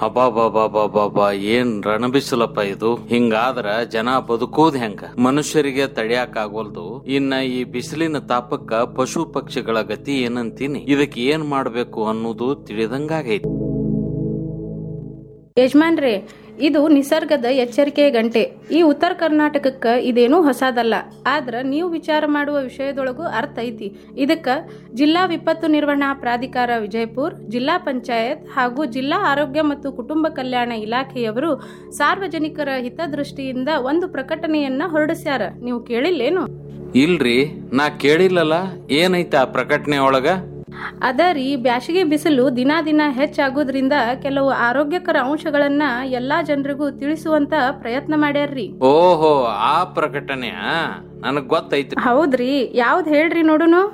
ಅಬಾಬಾಬಾಬಾಬಾ ಏನ್ ರಣಬಿಸಿಲಪ್ಪ ಇದು ಹಿಂಗಾದ್ರ ಜನ ಬದುಕೋದ್ ಹೆಂಗ ಮನುಷ್ಯರಿಗೆ ತಡ್ಯಾಕ್ ಆಗೋಲ್ದು ಇನ್ನ ಈ ಬಿಸಿಲಿನ ತಾಪಕ್ಕ ಪಶು ಪಕ್ಷಿಗಳ ಗತಿ ಏನಂತೀನಿ ಇದಕ್ಕೆ ಏನ್ ಮಾಡ್ಬೇಕು ಅನ್ನೋದು ತಿಳಿದಂಗಾಗೈತಿ ಯಜಮಾನ್ರೇ ಇದು ನಿಸರ್ಗದ ಎಚ್ಚರಿಕೆಯ ಗಂಟೆ ಈ ಉತ್ತರ ಕರ್ನಾಟಕಕ್ಕ ಇದೇನೂ ಹೊಸದಲ್ಲ ಆದ್ರ ನೀವು ವಿಚಾರ ಮಾಡುವ ವಿಷಯದೊಳಗೂ ಅರ್ಥ ಐತಿ ಇದಕ್ಕ ಜಿಲ್ಲಾ ವಿಪತ್ತು ನಿರ್ವಹಣಾ ಪ್ರಾಧಿಕಾರ ವಿಜಯಪುರ ಜಿಲ್ಲಾ ಪಂಚಾಯತ್ ಹಾಗೂ ಜಿಲ್ಲಾ ಆರೋಗ್ಯ ಮತ್ತು ಕುಟುಂಬ ಕಲ್ಯಾಣ ಇಲಾಖೆಯವರು ಸಾರ್ವಜನಿಕರ ಹಿತದೃಷ್ಟಿಯಿಂದ ಒಂದು ಪ್ರಕಟಣೆಯನ್ನ ಹೊರಡಿಸ್ಯಾರ ನೀವು ಕೇಳಿಲ್ಲೇನು ಇಲ್ರಿ ನಾ ಕೇಳಿಲ್ಲಲ್ಲ ಏನೈತ ಆ ಪ್ರಕಟಣೆ ಒಳಗ ಅದ ರೀ ಬ್ಯಾಸಿಗೆ ಬಿಸಿಲು ದಿನ ದಿನ ಹೆಚ್ಚಾಗೋದ್ರಿಂದ ಕೆಲವು ಆರೋಗ್ಯಕರ ಅಂಶಗಳನ್ನ ಎಲ್ಲಾ ಜನರಿಗೂ ತಿಳಿಸುವಂತ ಪ್ರಯತ್ನ ಮಾಡ್ಯಾರ್ರಿ ಓಹೋ ಆ ಪ್ರಕಟಣೆಯಾ ನನಗ್ ಗೊತ್ತೈತ್ರಿ ಹೌದ್ರಿ ಯಾವ್ದ್ ಹೇಳ್ರಿ ನೋಡುನು